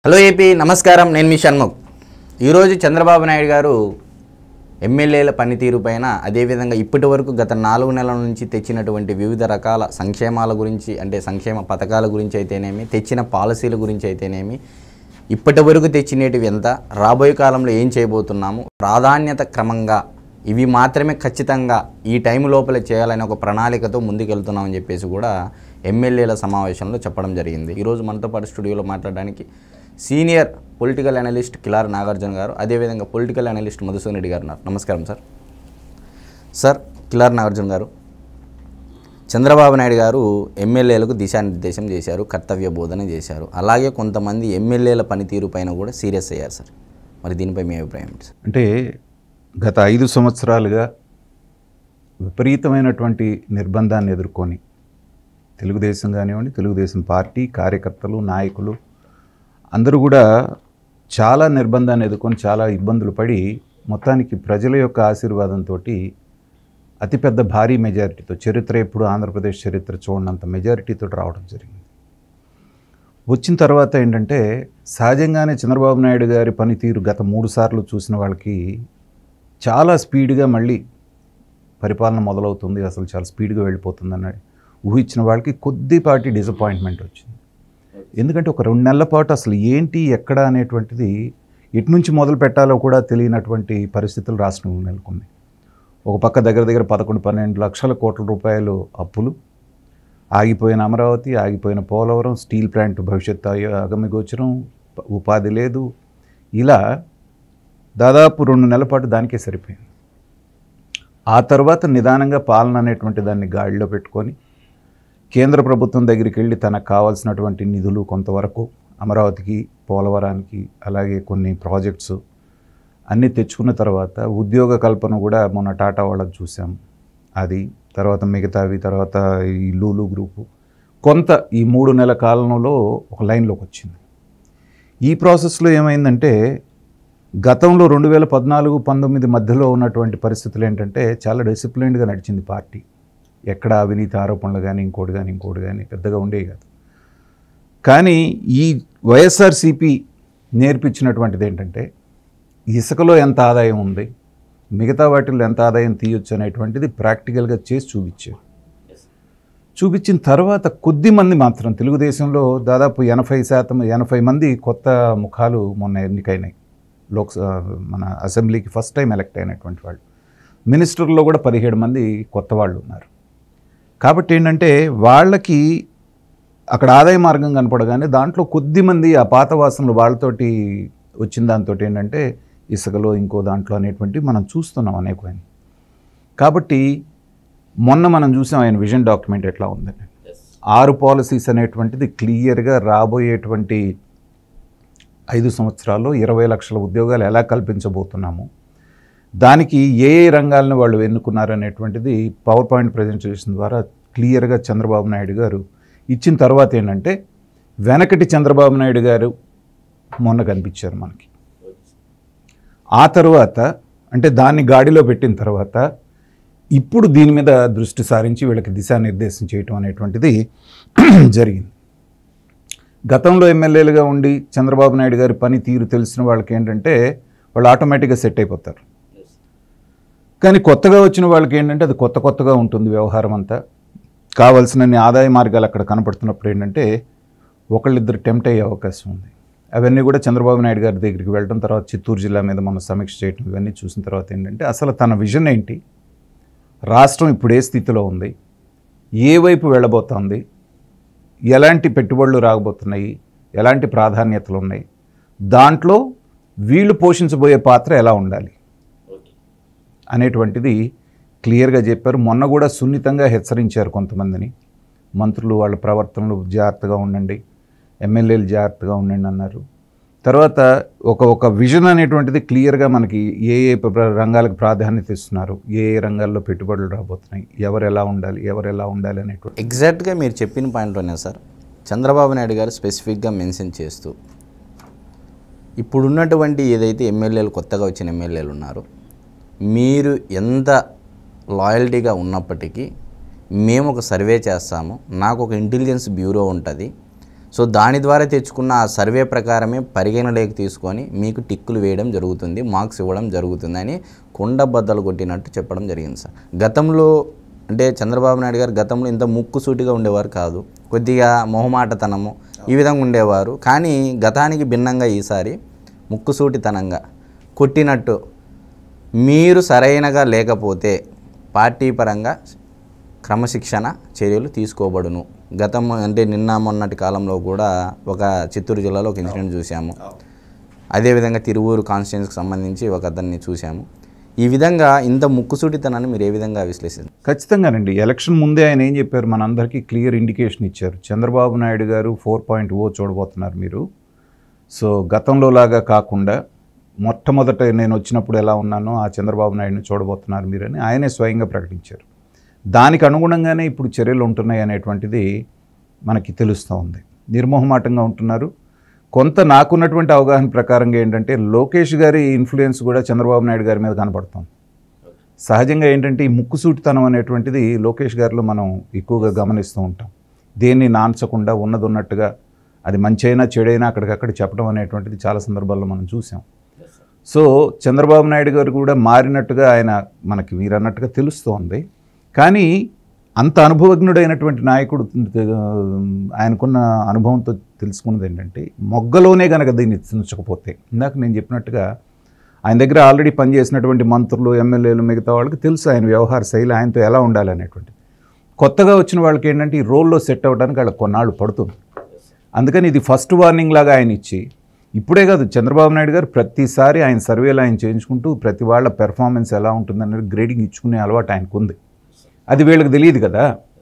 Hello AP నమస్కారం నేను మీ షణ్ముఖ్ ఈరోజు చంద్రబాబు నాయుడు గారు ఎమ్మెల్యేల పనితీరు పైన అదేవిధంగా ఇప్పటి వరకు గత నాలుగు నెలల నుంచి తెచ్చినటువంటి వివిధ రకాల సంక్షేమాల గురించి అంటే సంక్షేమ పథకాల గురించి అయితేనేమి తెచ్చిన పాలసీల గురించి అయితేనేమి ఇప్పటి వరకు తెచ్చినటివి ఎంత రాబోయే కాలంలో ఏం చేయబోతున్నాము ప్రాధాన్యత క్రమంగా ఇవి మాత్రమే ఖచ్చితంగా ఈ టైం లోపల చేయాలనే ఒక ప్రణాళికతో ముందుకెళ్తున్నామని చెప్పేసి కూడా ఎమ్మెల్యేల సమావేశంలో చెప్పడం జరిగింది ఈరోజు మనతో పాటు స్టూడియోలో మాట్లాడడానికి senior political analyst Kilari Nagarjuna గారు అదేవిధంగా పొలిటికల్ అనలిస్ట్ మధుసూదన్ రెడ్డి గారు ఉన్నారు నమస్కారం సార్ సార్ కిలార్ నాగార్జున గారు చంద్రబాబు నాయుడు గారు ఎమ్మెల్యేలకు దిశానిర్దేశం చేశారు కర్తవ్య బోధన చేశారు అలాగే కొంతమంది ఎమ్మెల్యేల పనితీరు పైన కూడా సీరియస్ అయ్యారు సార్ మరి దీనిపై మీ అభిప్రాయం ఏంటి సార్ అంటే గత ఐదు సంవత్సరాలుగా విపరీతమైనటువంటి నిర్బంధాన్ని ఎదుర్కొని తెలుగుదేశం కానివ్వండి తెలుగుదేశం పార్టీ కార్యకర్తలు నాయకులు అందరూ కూడా చాలా నిర్బంధాన్ని ఎదుర్కొని చాలా ఇబ్బందులు పడి మొత్తానికి ప్రజల యొక్క ఆశీర్వాదంతో అతిపెద్ద భారీ మెజారిటీతో చరిత్ర ఎప్పుడు ఆంధ్రప్రదేశ్ చరిత్ర చూడనంత మెజారిటీతో రావడం జరిగింది వచ్చిన తర్వాత ఏంటంటే సహజంగానే చంద్రబాబు నాయుడు గారి పనితీరు గత మూడు సార్లు చూసిన వాళ్ళకి చాలా స్పీడ్గా మళ్ళీ పరిపాలన మొదలవుతుంది అసలు చాలా స్పీడ్గా వెళ్ళిపోతుందని ఊహించిన వాళ్ళకి కొద్దిపాటి డిసప్పాయింట్మెంట్ వచ్చింది ఎందుకంటే ఒక రెండు నెలల పాటు అసలు ఏంటి ఎక్కడ అనేటువంటిది ఎటు నుంచి మొదలు పెట్టాలో కూడా తెలియనటువంటి పరిస్థితులు రాష్ట్రంలో నెలకొన్నాయి ఒక పక్క దగ్గర దగ్గర పదకొండు పన్నెండు లక్షల కోట్ల రూపాయలు అప్పులు ఆగిపోయిన అమరావతి ఆగిపోయిన పోలవరం స్టీల్ ప్లాంట్ భవిష్యత్తు అయ- అగమ్యగోచరం ప- ఉపాధి లేదు ఇలా దాదాపు రెండు నెలల పాటు దానికే సరిపోయింది ఆ తర్వాత నిదానంగా పాలన అనేటువంటి దాన్ని గాడిలో పెట్టుకొని కేంద్ర ప్రభుత్వం దగ్గరికి వెళ్ళి తనకు కావాల్సినటువంటి నిధులు కొంతవరకు అమరావతికి పోలవరానికి అలాగే కొన్ని ప్రాజెక్ట్స్ అన్నీ తెచ్చుకున్న తర్వాత ఉద్యోగ కల్పన కూడా మొన్న టాటా వాళ్ళకి చూసాం అది తర్వాత మిగతావి తర్వాత ఈ లూలు గ్రూపు కొంత ఈ మూడు నెలల కాలంలో ఒక లైన్లోకి వచ్చింది ఈ ప్రాసెస్లో ఏమైందంటే గతంలో రెండు వేల పద్నాలుగు పంతొమ్మిది మధ్యలో ఉన్నటువంటి పరిస్థితులు ఏంటంటే చాలా డిసిప్లైన్డ్గా నడిచింది పార్టీ ఎక్కడ అవినీతి ఆరోపణలు కానీ ఇంకోటి కానీ ఇంకోటి కానీ పెద్దగా ఉండేవి కాదు కానీ ఈ వైఎస్ఆర్సిపి నేర్పించినటువంటిది ఏంటంటే ఇసుకలో ఎంత ఆదాయం ఉంది మిగతా వాటిల్లో ఎంత ఆదాయం తీయొచ్చు అనేటువంటిది ప్రాక్టికల్గా చేసి చూపించారు చూపించిన తర్వాత కొద్ది మంది మాత్రం తెలుగుదేశంలో దాదాపు ఎనభై శాతం ఎనభై మంది కొత్త ముఖాలు మొన్న ఎన్నికైనాయి లోక్ మన అసెంబ్లీకి ఫస్ట్ టైం ఎలక్ట్ అయినటువంటి వాళ్ళు మినిస్టర్లో కూడా పదిహేడు మంది కొత్త వాళ్ళు ఉన్నారు కాబట్టి ఏంటంటే వాళ్ళకి అక్కడ ఆదాయ మార్గం కనపడగానే దాంట్లో కొద్ది మంది ఆ పాత వాసనలు వాళ్ళతోటి వచ్చిన దాంతో ఏంటంటే ఇసుకలో ఇంకో దాంట్లో అనేటువంటి మనం చూస్తున్నాం అనేకమైన కాబట్టి మొన్న మనం చూసాం ఆయన విజన్ డాక్యుమెంట్ ఎట్లా ఉందని ఆరు పాలసీస్ అనేటువంటిది క్లియర్గా రాబోయేటువంటి ఐదు సంవత్సరాల్లో ఇరవై లక్షల ఉద్యోగాలు ఎలా కల్పించబోతున్నాము దానికి ఏ ఏ రంగాలను వాళ్ళు ఎన్నుకున్నారనేటువంటిది పవర్ పాయింట్ ప్రజెంటేషన్ ద్వారా క్లియర్గా చంద్రబాబు నాయుడు గారు ఇచ్చిన తర్వాత ఏంటంటే వెనకటి చంద్రబాబు నాయుడు గారు మొన్న కనిపించారు మనకి ఆ తర్వాత అంటే దాన్ని గాడిలో పెట్టిన తర్వాత ఇప్పుడు దీని మీద దృష్టి సారించి వీళ్ళకి దిశానిర్దేశం చేయటం అనేటువంటిది జరిగింది గతంలో ఎమ్మెల్యేలుగా ఉండి చంద్రబాబు నాయుడు గారి పని తీరు తెలిసిన వాళ్ళకి ఏంటంటే వాళ్ళు ఆటోమేటిక్గా సెట్ అయిపోతారు కానీ కొత్తగా వచ్చిన వాళ్ళకి ఏంటంటే అది కొత్త కొత్తగా ఉంటుంది వ్యవహారం అంతా కావలసినన్ని ఆదాయ మార్గాలు అక్కడ కనపడుతున్నప్పుడు ఏంటంటే ఒకళ్ళిద్దరు టెంప్ట్ అయ్యే అవకాశం ఉంది అవన్నీ కూడా చంద్రబాబు నాయుడు గారి దగ్గరికి వెళ్ళడం తర్వాత చిత్తూరు జిల్లా మీద మనం సమీక్ష చేయడం ఇవన్నీ చూసిన తర్వాత ఏంటంటే అసలు తన విజన్ ఏంటి రాష్ట్రం ఇప్పుడు ఏ స్థితిలో ఉంది ఏ వైపు వెళ్ళబోతోంది ఎలాంటి పెట్టుబడులు రాకపోతున్నాయి ఎలాంటి ప్రాధాన్యతలు ఉన్నాయి దాంట్లో వీళ్ళు పోషించబోయే పాత్ర ఎలా ఉండాలి అనేటువంటిది క్లియర్గా చెప్పారు మొన్న కూడా సున్నితంగా హెచ్చరించారు కొంతమందిని మంత్రులు వాళ్ళ ప్రవర్తనలు జాగ్రత్తగా ఉండండి ఎమ్మెల్యేలు జాగ్రత్తగా ఉండండి అన్నారు తర్వాత ఒక ఒక విజన్ అనేటువంటిది క్లియర్గా మనకి ఏ ఏ ప్ర- రంగాలకు ప్రాధాన్యత ఇస్తున్నారు ఏ ఏ రంగాల్లో పెట్టుబడులు రాబోతున్నాయి ఎవరు ఎలా ఉండాలి ఎవరు ఎలా ఉండాలి అనేటువంటి ఎగ్జాక్ట్గా మీరు చెప్పిన పాయింట్లోనే సార్ చంద్రబాబు నాయుడు గారు స్పెసిఫిక్గా మెన్షన్ చేస్తూ ఇప్పుడున్నటువంటి ఏదైతే ఎమ్మెల్యేలు కొత్తగా వచ్చిన ఎమ్మెల్యేలు ఉన్నారో మీరు ఎంత లాయల్టీగా ఉన్నప్పటికీ మేము ఒక సర్వే చేస్తాము నాకు ఒక ఇంటెలిజెన్స్ బ్యూరో ఉంటుంది సో దాని ద్వారా తెచ్చుకున్న ఆ సర్వే ప్రకారమే పరిగణలోకి తీసుకొని మీకు టిక్కులు వేయడం జరుగుతుంది మార్క్స్ ఇవ్వడం జరుగుతుందని కుండ బద్దలు కొట్టినట్టు చెప్పడం జరిగింది సార్ గతంలో అంటే చంద్రబాబు నాయుడు గారు గతంలో ఇంత ముక్కుసూటిగా ఉండేవారు కాదు కొద్దిగా మొహమాటతనము ఈ విధంగా ఉండేవారు కానీ గతానికి భిన్నంగా ఈసారి ముక్కుసూటితనంగా కొట్టినట్టు మీరు సరైనగా లేకపోతే పార్టీ పరంగా క్రమశిక్షణ చర్యలు తీసుకోబడును గతం అంటే నిన్న మొన్నటి కాలంలో కూడా ఒక చిత్తూరు జిల్లాలో ఒక ఇన్సిడెంట్ చూసాము అదేవిధంగా తిరువూరు కాన్స్టిట్యున్సీకి సంబంధించి ఒక అతన్ని చూసాము ఈ విధంగా ఇంత ముక్కుసూటితనాన్ని మీరు ఏ విధంగా విశ్లేషిస్తారు ఖచ్చితంగానండి ఎలక్షన్ ముందే ఆయన ఏం చెప్పారు మనందరికీ క్లియర్ ఇండికేషన్ ఇచ్చారు చంద్రబాబు నాయుడు గారు ఫోర్ పాయింట్ ఓ చూడబోతున్నారు మీరు సో గతంలో లాగా కాకుండా మొట్టమొదట నేను వచ్చినప్పుడు ఎలా ఉన్నానో ఆ చంద్రబాబు నాయుడుని చూడబోతున్నారు మీరని ఆయనే స్వయంగా ప్రకటించారు దానికి అనుగుణంగానే ఇప్పుడు చర్యలు ఉంటున్నాయి అనేటువంటిది మనకి తెలుస్తూ ఉంది నిర్మోహమాటంగా ఉంటున్నారు కొంత నాకున్నటువంటి అవగాహన ప్రకారంగా ఏంటంటే లోకేష్ గారి ఇన్ఫ్లుయెన్స్ కూడా చంద్రబాబు నాయుడు గారి మీద కనపడుతుంది సహజంగా ఏంటంటే ఈ ముక్కుసూటితనం అనేటువంటిది లోకేష్ గారిలో మనం ఎక్కువగా గమనిస్తూ ఉంటాం దేన్ని నాన్చకుండా ఉన్నది ఉన్నట్టుగా అది మంచి అయినా చెడైనా అక్కడికక్కడ చెప్పడం అనేటువంటిది చాలా సందర్భాల్లో మనం చూసాం సో చంద్రబాబు నాయుడు గారు కూడా మారినట్టుగా ఆయన మనకి మీరు అన్నట్టుగా తెలుస్తోంది కానీ అంత అనుభవజ్ఞుడైనటువంటి నాయకుడు ఆ, ఆయనకున్న అనుభవంతో తెలుసుకున్నది ఏంటంటే మొగ్గలోనే కనుక దీన్ని తుంచకపోతే ఇందాక నేను చెప్పినట్టుగా ఆయన దగ్గర ఆల్రెడీ పనిచేసినటువంటి మంత్రులు ఎమ్మెల్యేలు మిగతా వాళ్ళకి తెలుసు ఆయన వ్యవహార శైలి ఆయనతో ఎలా ఉండాలి అనేటువంటి కొత్తగా వచ్చిన వాళ్ళకి ఏంటంటే ఈ రోల్లో సెట్ అవ్వడానికి వాళ్ళకి కొన్నాళ్ళు పడుతుంది అందుకని ఇది ఫస్ట్ వార్నింగ్ లాగా ఆయన ఇచ్చి ఇప్పుడే కాదు చంద్రబాబు నాయుడు గారు ప్రతిసారి ఆయన సర్వేలు ఆయన చేయించుకుంటూ ప్రతి వాళ్ళ పెర్ఫార్మెన్స్ ఎలా ఉంటుందనేది గ్రేడింగ్ ఇచ్చుకునే అలవాటు ఆయనకు ఉంది అది వీళ్ళకి తెలియదు కదా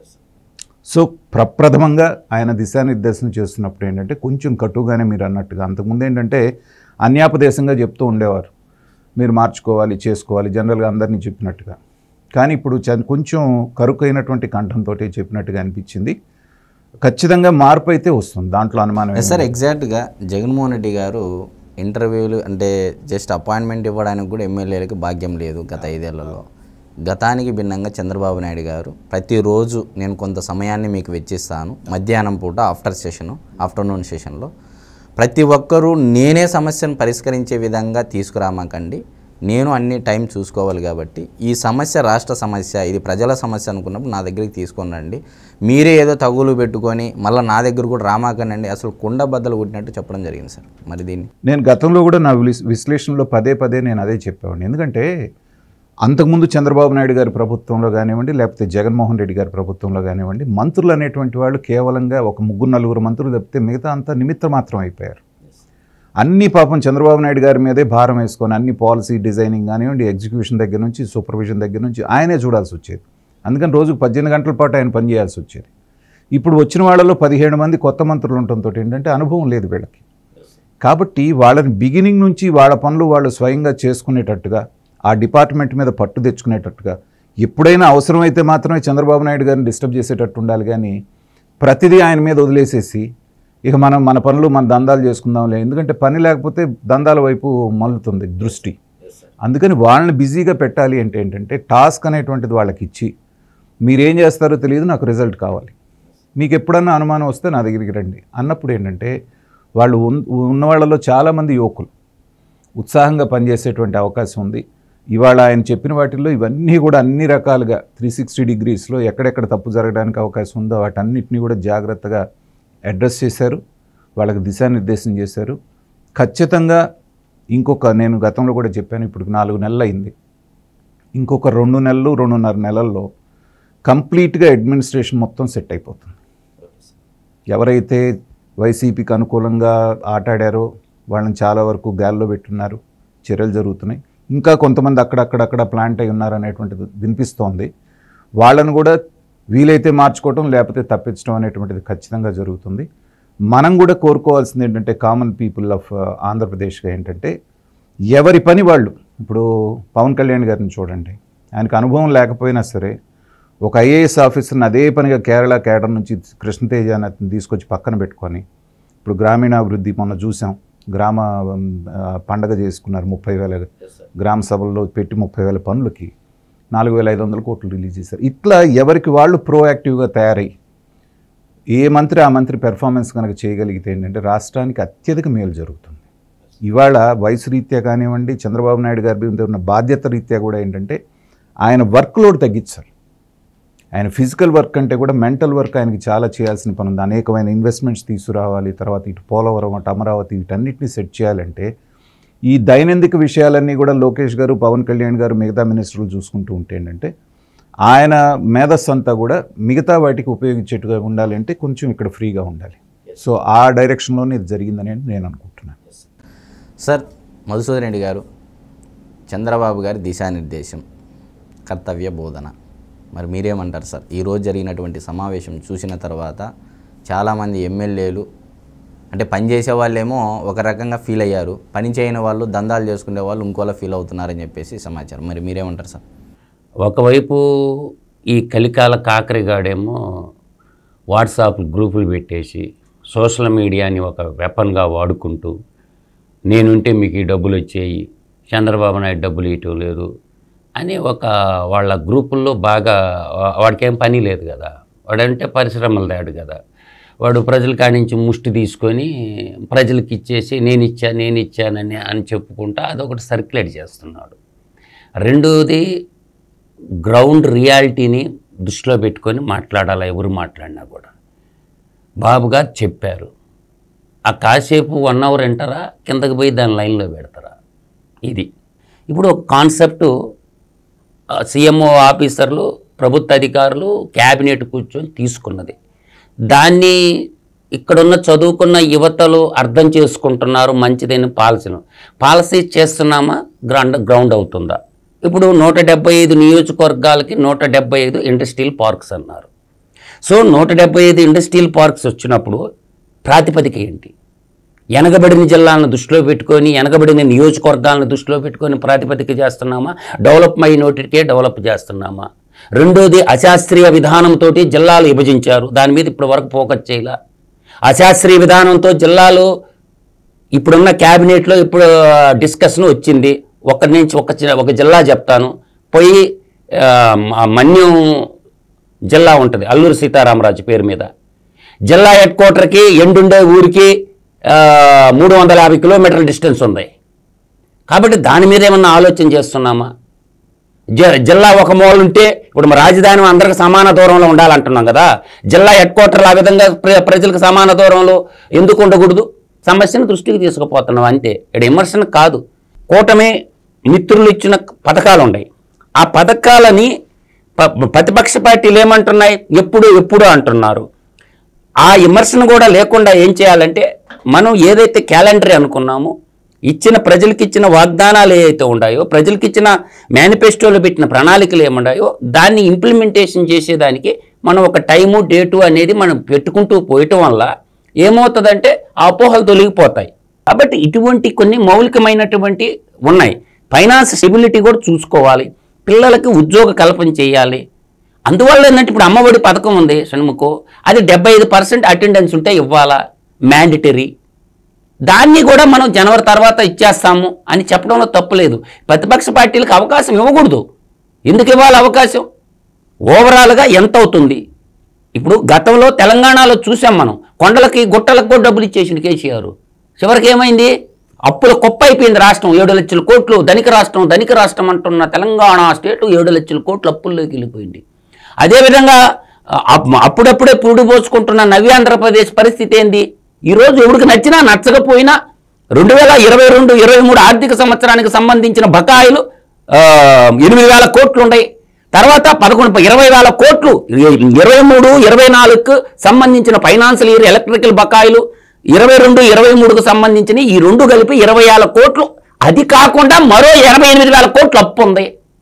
సో ప్రప్రథమంగా ఆయన దిశానిర్దేశం చేస్తున్నప్పుడు ఏంటంటే కొంచెం కటుగానే మీరు అన్నట్టుగా అంతకుముందు ఏంటంటే అన్యాపదేశంగా చెప్తూ ఉండేవారు మీరు మార్చుకోవాలి చేసుకోవాలి జనరల్గా అందరినీ చెప్పినట్టుగా కానీ ఇప్పుడు చ- కొంచెం కరుకైనటువంటి కంఠంతో చెప్పినట్టుగా అనిపించింది ఖచ్చితంగా మార్పు అయితే వస్తుంది దాంట్లో అనుమానం ఏమీ ఎస్ సార్ ఎగ్జాక్ట్గా జగన్మోహన్ రెడ్డి గారు ఇంటర్వ్యూలు అంటే జస్ట్ అపాయింట్మెంట్ ఇవ్వడానికి కూడా ఎమ్మెల్యేలకు భాగ్యం లేదు గత ఐదేళ్లలో గతానికి భిన్నంగా చంద్రబాబు నాయుడు గారు ప్రతిరోజు నేను కొంత సమయాన్ని మీకు వెచ్చిస్తాను మధ్యాహ్నం పూట ఆఫ్టర్ సెషన్ ఆఫ్టర్నూన్ సెషన్లో ప్రతి ఒక్కరూ నేనే సమస్యను పరిష్కరించే విధంగా తీసుకురామాకండి నేను అన్ని టైం చూసుకోవాలి కాబట్టి ఈ సమస్య రాష్ట్ర సమస్య ఇది ప్రజల సమస్య అనుకున్నప్పుడు నా దగ్గరికి తీసుకొని రండి మీరే ఏదో తగులు పెట్టుకొని మళ్ళీ నా దగ్గర కూడా రామాకనండి అసలు కుండ బద్దలు కొట్టినట్టు చెప్పడం జరిగింది సార్ మరి దీన్ని నేను గతంలో కూడా నా విశ్లేష- విశ్లేషణలో పదే పదే నేను అదే చెప్పేవాడిని ఎందుకంటే అంతకుముందు చంద్రబాబు నాయుడు గారి ప్రభుత్వంలో కానివ్వండి లేకపోతే జగన్మోహన్ రెడ్డి గారి ప్రభుత్వంలో కానివ్వండి మంత్రులు అనేటువంటి వాళ్ళు కేవలంగా ఒక ముగ్గురు నలుగురు మంత్రులు తప్పితే మిగతా అంతా నిమిత్త మాత్రం అయిపోయారు అన్ని పాపం చంద్రబాబు నాయుడు గారి మీదే భారం వేసుకొని అన్ని పాలసీ డిజైనింగ్ కానివ్వండి ఎగ్జిక్యూషన్ దగ్గర నుంచి సూపర్విజన్ దగ్గర నుంచి ఆయనే చూడాల్సి వచ్చేది అందుకని రోజుకు పద్దెనిమిది గంటల పాటు ఆయన పనిచేయాల్సి వచ్చేది ఇప్పుడు వచ్చిన వాళ్ళలో పదిహేడు మంది కొత్త మంత్రులు ఉండటంతో ఏంటంటే అనుభవం లేదు వీళ్ళకి కాబట్టి వాళ్ళని బిగినింగ్ నుంచి వాళ్ళ పనులు వాళ్ళు స్వయంగా చేసుకునేటట్టుగా ఆ డిపార్ట్మెంట్ మీద పట్టు తెచ్చుకునేటట్టుగా ఎప్పుడైనా అవసరమైతే మాత్రమే చంద్రబాబు నాయుడు గారిని డిస్టర్బ్ చేసేటట్టు ఉండాలి కానీ ప్రతిదీ ఆయన మీద వదిలేసేసి ఇక మనం మన పనులు మన దందాలు చేసుకుందాంలే ఎందుకంటే పని లేకపోతే దందాల వైపు మల్లుతుంది దృష్టి అందుకని వాళ్ళని బిజీగా పెట్టాలి అంటే ఏంటంటే టాస్క్ అనేటువంటిది వాళ్ళకి ఇచ్చి మీరేం చేస్తారో తెలియదు నాకు రిజల్ట్ కావాలి మీకు ఎప్పుడన్నా అనుమానం వస్తే నా దగ్గరికి రండి అన్నప్పుడు ఏంటంటే వాళ్ళు ఉన్- ఉన్న వాళ్ళలో చాలామంది యువకులు ఉత్సాహంగా పనిచేసేటువంటి అవకాశం ఉంది ఇవాళ ఆయన చెప్పిన వాటిల్లో ఇవన్నీ కూడా అన్ని రకాలుగా త్రీ సిక్స్టీ డిగ్రీస్లో ఎక్కడెక్కడ తప్పు జరగడానికి అవకాశం ఉందో వాటన్నిటిని కూడా జాగ్రత్తగా అడ్రస్ చేశారు వాళ్ళకి దిశానిర్దేశం చేశారు ఖచ్చితంగా ఇంకొక నేను గతంలో కూడా చెప్పాను ఇప్పుడు నాలుగు నెలలు అయింది ఇంకొక రెండు నెలలు రెండున్నర నెలల్లో కంప్లీట్గా అడ్మినిస్ట్రేషన్ మొత్తం సెట్ అయిపోతుంది ఎవరైతే వైసీపీకి అనుకూలంగా ఆటాడారో వాళ్ళని చాలా వరకు గాల్లో పెట్టున్నారు చర్యలు జరుగుతున్నాయి ఇంకా కొంతమంది అక్కడక్కడక్కడ ప్లాంట్ అయి ఉన్నారు అనేటువంటిది వినిపిస్తోంది వాళ్ళను కూడా వీలైతే మార్చుకోవటం లేకపోతే తప్పించడం అనేటువంటిది ఖచ్చితంగా జరుగుతుంది మనం కూడా కోరుకోవాల్సింది ఏంటంటే కామన్ పీపుల్ ఆఫ్ ఆంధ్రప్రదేశ్గా ఏంటంటే ఎవరి పని వాళ్ళు ఇప్పుడు పవన్ కళ్యాణ్ గారిని చూడండి ఆయనకు అనుభవం లేకపోయినా సరే ఒక ఐఏఎస్ ఆఫీసర్ని అదే పనిగా కేరళ కేడర్ నుంచి కృష్ణతేజ అని అతన్ని తీసుకొచ్చి పక్కన పెట్టుకొని ఇప్పుడు గ్రామీణాభివృద్ధి మొన్న చూసాం గ్రామ ఆ, పండగ చేసుకున్నారు ముప్పై వేల గ్రామ సభల్లో పెట్టి ముప్పై వేల పనులకి నాలుగు వేల ఐదు వందల కోట్లు రిలీజ్ చేశారు ఇట్లా ఎవరికి వాళ్ళు ప్రోయాక్టివ్గా తయారై ఏ మంత్రి ఆ మంత్రి పెర్ఫార్మెన్స్ కనుక చేయగలిగితే ఏంటంటే రాష్ట్రానికి అత్యధిక మేలు జరుగుతుంది ఇవాళ వయసు రీత్యా కానివ్వండి చంద్రబాబు నాయుడు గారి మీద ఉన్న బాధ్యత రీత్యా కూడా ఏంటంటే ఆయన వర్క్ లోడ్ తగ్గించాలి ఆయన ఫిజికల్ వర్క్ అంటే కూడా మెంటల్ వర్క్ ఆయనకి చాలా చేయాల్సిన పని ఉంది అనేకమైన ఇన్వెస్ట్మెంట్స్ తీసుకురావాలి తర్వాత ఇటు పోలవరం అటు అమరావతి వీటన్నిటిని సెట్ చేయాలంటే ఈ దైనందిక విషయాలన్నీ కూడా లోకేష్ గారు పవన్ కళ్యాణ్ గారు మిగతా మినిస్టర్లు చూసుకుంటూ ఉంటే ఏంటంటే ఆయన మేధస్సు అంతా కూడా మిగతా వాటికి ఉపయోగించేట్టుగా ఉండాలంటే కొంచెం ఇక్కడ ఫ్రీగా ఉండాలి సో ఆ డైరెక్షన్లోనే ఇది జరిగిందని నేను అనుకుంటున్నాను సార్ మధుసూదన్ రెడ్డి గారు చంద్రబాబు గారి దిశానిర్దేశం కర్తవ్య బోధన మరి మీరేమంటారు సార్ ఈరోజు జరిగినటువంటి సమావేశం చూసిన తర్వాత చాలామంది ఎమ్మెల్యేలు అంటే పని చేసే వాళ్ళేమో ఒక రకంగా ఫీల్ అయ్యారు పని చేయని వాళ్ళు దందాలు చేసుకునే వాళ్ళు ఇంకోలా ఫీల్ అవుతున్నారని చెప్పేసి సమాచారం మరి మీరేమంటారు సార్ ఒకవైపు ఈ కలికాల కాకరిగాడేమో వాట్సాప్ గ్రూపులు పెట్టేసి సోషల్ మీడియాని ఒక వెపన్గా వాడుకుంటూ నేనుంటే మీకు ఈ డబ్బులు వచ్చేయి చంద్రబాబు నాయుడు డబ్బులు ఇవ్వటం లేదు అని ఒక వాళ్ళ గ్రూపుల్లో బాగా వా- వాడికేం పని లేదు కదా వాడంటే పరిశ్రమలు దాడు కదా వాడు ప్రజల కాడి నుంచి ముష్టి తీసుకొని ప్రజలకు ఇచ్చేసి నేను ఇచ్చా నేను ఇచ్చానని అని చెప్పుకుంటా అదొకటి సర్క్యులేట్ చేస్తున్నాడు రెండోది గ్రౌండ్ రియాలిటీని దృష్టిలో పెట్టుకొని మాట్లాడాలి ఎవరు మాట్లాడినా కూడా బాబు గారు చెప్పారు ఆ కాసేపు వన్ అవర్ వింటారా కిందకి పోయి దాని లైన్లో పెడతారా ఇది ఇప్పుడు ఒక కాన్సెప్టు సీఎంఓ ఆఫీసర్లు ప్రభుత్వ అధికారులు క్యాబినెట్ కూర్చొని తీసుకున్నది దాన్ని ఇక్కడున్న చదువుకున్న యువతలు అర్థం చేసుకుంటున్నారు మంచిదని పాలసీను పాలసీ చేస్తున్నామా గ్రౌండ్ గ్రౌండ్ అవుతుందా ఇప్పుడు నూట డెబ్బై ఐదు నియోజకవర్గాలకి నూట డెబ్బై ఐదు ఇండస్ట్రియల్ పార్క్స్ అన్నారు సో నూట డెబ్బై ఐదు ఇండస్ట్రియల్ పార్క్స్ వచ్చినప్పుడు ప్రాతిపదిక ఏంటి వెనకబడిన జిల్లాలను దృష్టిలో పెట్టుకొని వెనకబడిన నియోజకవర్గాలను దృష్టిలో పెట్టుకొని ప్రాతిపదిక చేస్తున్నామా డెవలప్ మైనోటికే డెవలప్ చేస్తున్నామా రెండోది అశాస్త్రీయ విధానంతో జిల్లాలు విభజించారు దాని మీద ఇప్పటి వరకు ఫోకస్ చేయాల అశాస్త్రీయ విధానంతో జిల్లాలు ఇప్పుడున్న క్యాబినెట్లో ఇప్పుడు డిస్కషన్ వచ్చింది ఒక నుంచి ఒక చి- ఒక జిల్లా చెప్తాను పోయి ఆ, మ- మన్యం జిల్లా ఉంటుంది అల్లూరు సీతారామరాజు పేరు మీద జిల్లా హెడ్ క్వార్టర్కి ఎండుండే ఊరికి ఆ, మూడు వందల యాభై కిలోమీటర్ల డిస్టెన్స్ ఉంది కాబట్టి దాని మీద ఏమన్నా ఆలోచన చేస్తున్నామా జ- జిల్లా ఒక మూల ఉంటే ఇప్పుడు మన రాజధాని అందరికి సమాన దూరంలో ఉండాలంటున్నాం కదా జిల్లా హెడ్ క్వార్టర్లు ఆ విధంగా ప్ర- ప్రజలకు సమాన దూరంలో ఎందుకు ఉండకూడదు సమస్యను దృష్టికి తీసుకుపోతున్నాం అంతే ఇక్కడ విమర్శన కాదు కూటమి మిత్రులు ఇచ్చిన పథకాలు ఉన్నాయి ఆ పథకాలని ప- ప్రతిపక్ష పార్టీలు ఏమంటున్నాయి ఎప్పుడు ఎప్పుడు అంటున్నారు ఆ విమర్శను కూడా లేకుండా ఏం చేయాలంటే మనం ఏదైతే క్యాలెండర్ అనుకున్నామో ఇచ్చిన ప్రజలకు ఇచ్చిన వాగ్దానాలు ఏవైతే ఉన్నాయో ప్రజలకు ఇచ్చిన మేనిఫెస్టోలో పెట్టిన ప్రణాళికలు ఏమున్నాయో దాన్ని ఇంప్లిమెంటేషన్ చేసేదానికి మనం ఒక టైము డేటు అనేది మనం పెట్టుకుంటూ పోయటం వల్ల ఏమవుతుందంటే ఆ అపోహలు తొలగిపోతాయి కాబట్టి ఇటువంటి కొన్ని మౌలికమైనటువంటి ఉన్నాయి ఫైనాన్స్ స్టెబిలిటీ కూడా చూసుకోవాలి పిల్లలకి ఉద్యోగ కల్పన చేయాలి అందువల్ల ఏంటంటే ఇప్పుడు అమ్మఒడి పథకం ఉంది షణ్ముఖు అది డెబ్బై ఐదు పర్సెంట్ అటెండెన్స్ ఉంటే ఇవ్వాలా మ్యాండిటరీ దాన్ని కూడా మనం జనవరి తర్వాత ఇచ్చేస్తాము అని చెప్పడంలో తప్పులేదు ప్రతిపక్ష పార్టీలకు అవకాశం ఇవ్వకూడదు ఎందుకు ఇవ్వాలి అవకాశం ఓవరాల్గా ఎంత అవుతుంది ఇప్పుడు గతంలో తెలంగాణలో చూసాం మనం కొండలకి గుట్టలకు కూడా డబ్బులు ఇచ్చేసింది కేసీఆర్ చివరికి ఏమైంది అప్పుల కుప్ప అయిపోయింది రాష్ట్రం ఏడు లక్షల కోట్లు ధనిక రాష్ట్రం ధనిక రాష్ట్రం అంటున్న తెలంగాణ స్టేట్ ఏడు లక్షల కోట్లు అప్పుల్లోకి వెళ్ళిపోయింది అదేవిధంగా అప్- అప్పుడప్పుడే పురుడు పోసుకుంటున్న నవ్యాంధ్రప్రదేశ్ పరిస్థితి ఏంది ఈరోజు ఎవరికి నచ్చినా నచ్చకపోయినా రెండు వేల ఇరవై రెండు ఇరవై మూడు ఆర్థిక సంవత్సరానికి సంబంధించిన బకాయిలు ఆ, ఎనిమిది వేల కోట్లు ఉన్నాయి తర్వాత పదకొండు ఇరవై వేల కోట్లు ఇరవై మూడు ఇరవై నాలుగుకు సంబంధించిన ఫైనాన్షియల్ ఇయర్ ఎలక్ట్రికల్ బకాయిలు ఇరవై రెండు ఇరవై మూడుకు సంబంధించిన ఈ రెండు కలిపి ఇరవై వేల కోట్లు అది కాకుండా మరో ఎనభై ఎనిమిది వేల కోట్లు అప్పు ఉంది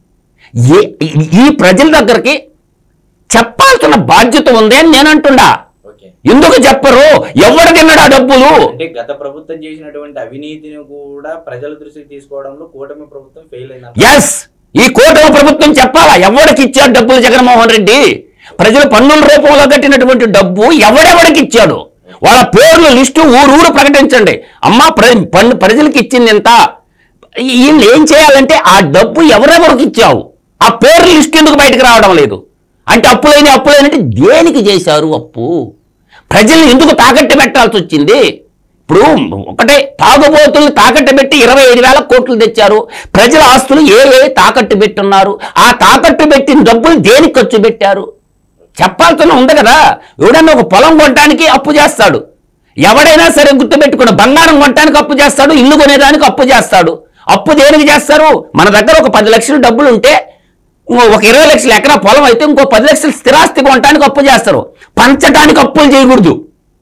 ఏ- ఈ- ఈ ప్రజల దగ్గరికి చెప్పాల్సిన బాధ్యత ఉంది అని నేను అంటుండా ఓకే ఎందుకు చెప్పరు ఎవరు తిన్నాడు ఆ డబ్బులు అంటే గత ప్రభుత్వం చేసినటువంటి అవినీతిని కూడా ప్రజల దృష్టికి తీసుకోవడంలో కూటమి ప్రభుత్వం ఫెయిల్ అయింది ఎస్ ఈ కూటమి ప్రభుత్వం చెప్పాలా ఎవరికి ఇచ్చాడు డబ్బులు జగన్మోహన్ రెడ్డి ప్రజలు పన్నుల రూపంలో కట్టినటువంటి డబ్బు ఎవడెవడికి ఇచ్చాడు వాళ్ళ పేర్లు లిస్టు ఊరూరు ప్రకటించండి అమ్మా ప్ర పన్ను ప్రజలకు ఇచ్చింది ఎంత వీళ్ళు ఏం చేయాలంటే ఆ డబ్బు ఎవరెవరికి ఇచ్చావు ఆ పేర్ల లిస్టు ఎందుకు బయటకు రావడం లేదు అంటే అప్పులేని అప్పులేనంటే దేనికి చేశారు అప్పు ప్రజల్ని ఎందుకు తాకట్టు పెట్టాల్సి వచ్చింది ఇప్పుడు ఒకటే తాగుబోతులు తాకట్టు పెట్టి ఇరవై ఐదు వేల కోట్లు తెచ్చారు ప్రజల ఆస్తులు ఏ ఏ తాకట్టు పెట్టున్నారు ఆ తాకట్టు పెట్టిన డబ్బులు దేనికి ఖర్చు పెట్టారు చెప్పాల్సిన ఉంది కదా ఎవడన్నా ఒక పొలం కొనడానికి అప్పు చేస్తాడు ఎవడైనా సరే గుర్తుపెట్టుకున్న బంగారం కొనడానికి అప్పు చేస్తాడు ఇల్లు కొనేదానికి అప్పు చేస్తాడు అప్పు దేనికి చేస్తారు మన దగ్గర ఒక పది లక్షల డబ్బులు ఉంటే ఇంకో ఒక ఇరవై లక్షల ఎకరా పొలం అయితే ఇంకో పది లక్షల స్థిరాస్తి కొనడానికి అప్పు చేస్తారు పంచడానికి అప్పులు చేయకూడదు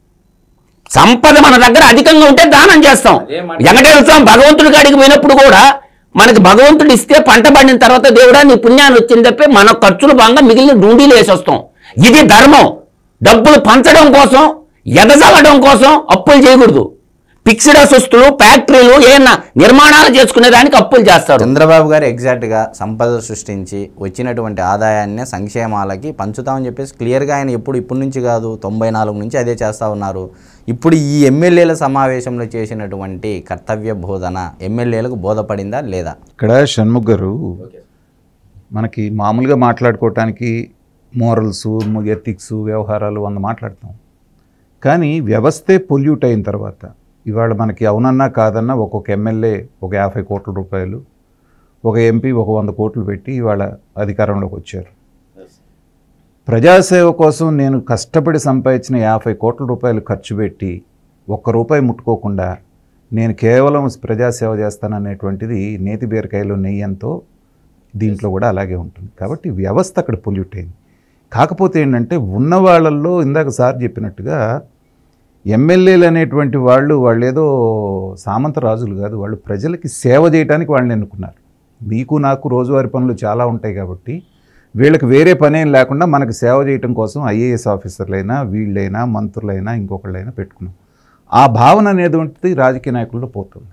సంపద మన దగ్గర అధికంగా ఉంటే దానం చేస్తాం వెంకటేశ్వర స్వామి భగవంతుడి కాడికి పోయినప్పుడు కూడా మనకి భగవంతుడు ఇస్తే పంట పండిన తర్వాత దేవుడా నీ పుణ్యాన్ని వచ్చింది తప్పి మన ఖర్చులు బాగా మిగిలిన డూడీలు వేసి వస్తాం ఇది ధర్మం డబ్బులు పంచడం కోసం ఎదజల్లడం కోసం అప్పులు చేయకూడదు ఫిక్స్డ్ అసొస్తులు ఫ్యాక్టరీలు ఏమన్నా నిర్మాణాలు చేసుకునే దానికి అప్పులు చేస్తారు చంద్రబాబు గారు ఎగ్జాక్ట్గా సంపద సృష్టించి వచ్చినటువంటి ఆదాయాన్ని సంక్షేమాలకి పంచుతామని చెప్పేసి క్లియర్గా ఆయన ఎప్పుడు ఇప్పటి నుంచి కాదు తొంభై నాలుగు నుంచి అదే చేస్తూ ఉన్నారు ఇప్పుడు ఈ ఎమ్మెల్యేల సమావేశంలో చేసినటువంటి కర్తవ్య బోధన ఎమ్మెల్యేలకు బోధపడిందా లేదా ఇక్కడ షణ్ముఖ్ గారు మనకి మామూలుగా మాట్లాడుకోవటానికి మోరల్స్ ఎథిక్స్ వ్యవహారాలు వంద మాట్లాడతాం కానీ వ్యవస్థే పొల్యూట్ అయిన తర్వాత ఇవాళ మనకి అవునన్నా కాదన్నా ఒక్కొక్క ఎమ్మెల్యే ఒక యాభై కోట్ల రూపాయలు ఒక ఎంపీ ఒక వంద కోట్లు పెట్టి ఇవాళ అధికారంలోకి వచ్చారు ప్రజాసేవ కోసం నేను కష్టపడి సంపాదించిన యాభై కోట్ల రూపాయలు ఖర్చు పెట్టి ఒక్క రూపాయి ముట్టుకోకుండా నేను కేవలం ప్రజాసేవ చేస్తాననేటువంటిది నేతి బీరకాయలో నెయ్యంతో దీంట్లో కూడా అలాగే ఉంటుంది కాబట్టి వ్యవస్థ అక్కడ పొల్యూట్ అయింది కాకపోతే ఏంటంటే ఉన్న వాళ్ళల్లో ఇందాక సార్ చెప్పినట్టుగా ఎమ్మెల్యేలు అనేటువంటి వాళ్ళు వాళ్ళు ఏదో సామంత రాజులు కాదు వాళ్ళు ప్రజలకి సేవ చేయడానికి వాళ్ళని ఎన్నుకున్నారు మీకు నాకు రోజువారీ పనులు చాలా ఉంటాయి కాబట్టి వీళ్ళకి వేరే పనేం లేకుండా మనకు సేవ చేయటం కోసం ఐఏఎస్ ఆఫీసర్లైనా వీళ్ళైనా మంత్రులైనా ఇంకొకళ్ళైనా పెట్టుకున్నాం ఆ భావన అనేది ఉంటుంది రాజకీయ నాయకుల్లో పోతుంది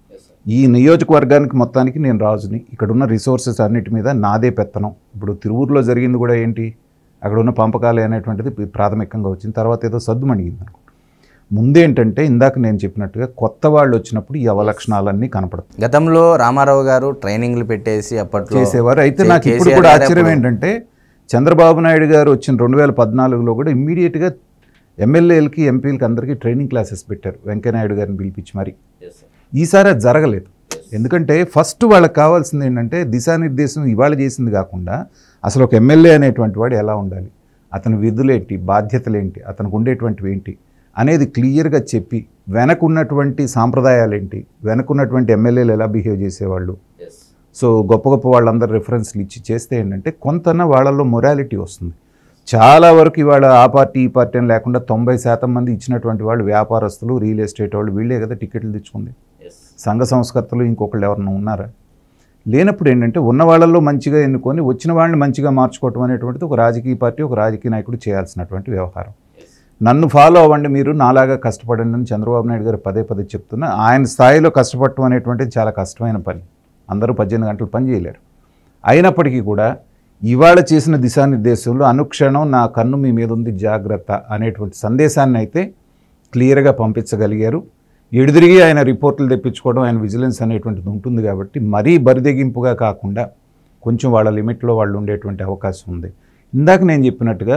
ఈ నియోజకవర్గానికి మొత్తానికి నేను రాజుని ఇక్కడ ఉన్న రిసోర్సెస్ అన్నిటి మీద నాదే పెత్తనం ఇప్పుడు తిరువూరులో జరిగింది కూడా ఏంటి అక్కడ ఉన్న పంపకాలు అనేటువంటిది ప్రాథమికంగా వచ్చింది తర్వాత ఏదో సద్దుమణిగింది అనుకో ముందేంటంటే ఇందాక నేను చెప్పినట్టుగా కొత్త వాళ్ళు వచ్చినప్పుడు ఈ అవలక్షణాలన్నీ కనపడతాయి గతంలో రామారావు గారు ట్రైనింగ్లు పెట్టేసి అప్పట్లో చేసేవారు అయితే చే- నాకు ఇప్పుడు కేసీఆర్ కూడా గారు ఆశ్చర్యం అప్పుడు- ఏంటంటే చంద్రబాబు నాయుడు గారు వచ్చిన రెండు వేల పద్నాలుగులో కూడా ఇమ్మీడియట్గా ఎమ్మెల్యేలకి ఎంపీలకి అందరికీ ట్రైనింగ్ క్లాసెస్ పెట్టారు వెంకయ్యనాయుడు గారిని పిలిపించి మరి ఈసారి అది జరగలేదు ఎందుకంటే ఫస్ట్ వాళ్ళకి కావాల్సింది ఏంటంటే దిశానిర్దేశం ఇవాళ చేసింది కాకుండా అసలు ఒక ఎమ్మెల్యే అనేటువంటి వాడు ఎలా ఉండాలి అతని విధులేంటి బాధ్యతలేంటి అతనికి ఉండేటువంటివి ఏంటి అనేది క్లియర్గా చెప్పి వెనకున్నటువంటి సాంప్రదాయాలు ఏంటి వెనకున్నటువంటి ఎమ్మెల్యేలు ఎలా బిహేవ్ చేసేవాళ్ళు సో గొప్ప గొప్ప వాళ్ళందరూ రిఫరెన్స్లు ఇచ్చి చేస్తే ఏంటంటే కొంతన వాళ్ళలో మొరాలిటీ వస్తుంది చాలా వరకు ఇవాళ ఆ పార్టీ ఈ పార్టీ అని లేకుండా తొంభై శాతం మంది ఇచ్చినటువంటి వాళ్ళు వ్యాపారస్తులు రియల్ ఎస్టేట్ వాళ్ళు వీళ్ళే కదా టికెట్లు తెచ్చుకుంది సంఘ సంస్కర్తలు ఇంకొకళ్ళు ఎవరన్నా ఉన్నారా లేనప్పుడు ఏంటంటే ఉన్న వాళ్ళల్లో మంచిగా ఎన్నుకొని వచ్చిన వాళ్ళని మంచిగా మార్చుకోవటం అనేటువంటిది ఒక రాజకీయ పార్టీ ఒక రాజకీయ నాయకుడు చేయాల్సినటువంటి వ్యవహారం నన్ను ఫాలో అవ్వండి మీరు నాలాగా కష్టపడండి అని చంద్రబాబు నాయుడు గారు పదే పదే చెప్తున్నా ఆయన స్థాయిలో కష్టపడటం అనేటువంటిది చాలా కష్టమైన పని అందరూ పద్దెనిమిది గంటలు పని చేయలేరు అయినప్పటికీ కూడా ఇవాళ చేసిన దిశానిర్దేశంలో అనుక్షణం నా కన్ను మీ మీద ఉంది జాగ్రత్త అనేటువంటి సందేశాన్ని అయితే క్లియర్గా పంపించగలిగారు ఎడుదిరిగి ఆయన రిపోర్టులు తెప్పించుకోవడం ఆయన విజిలెన్స్ అనేటువంటిది ఉంటుంది కాబట్టి మరీ బరిదెగింపుగా కాకుండా కొంచెం వాళ్ళ లిమిట్లో వాళ్ళు ఉండేటువంటి అవకాశం ఉంది ఇందాక నేను చెప్పినట్టుగా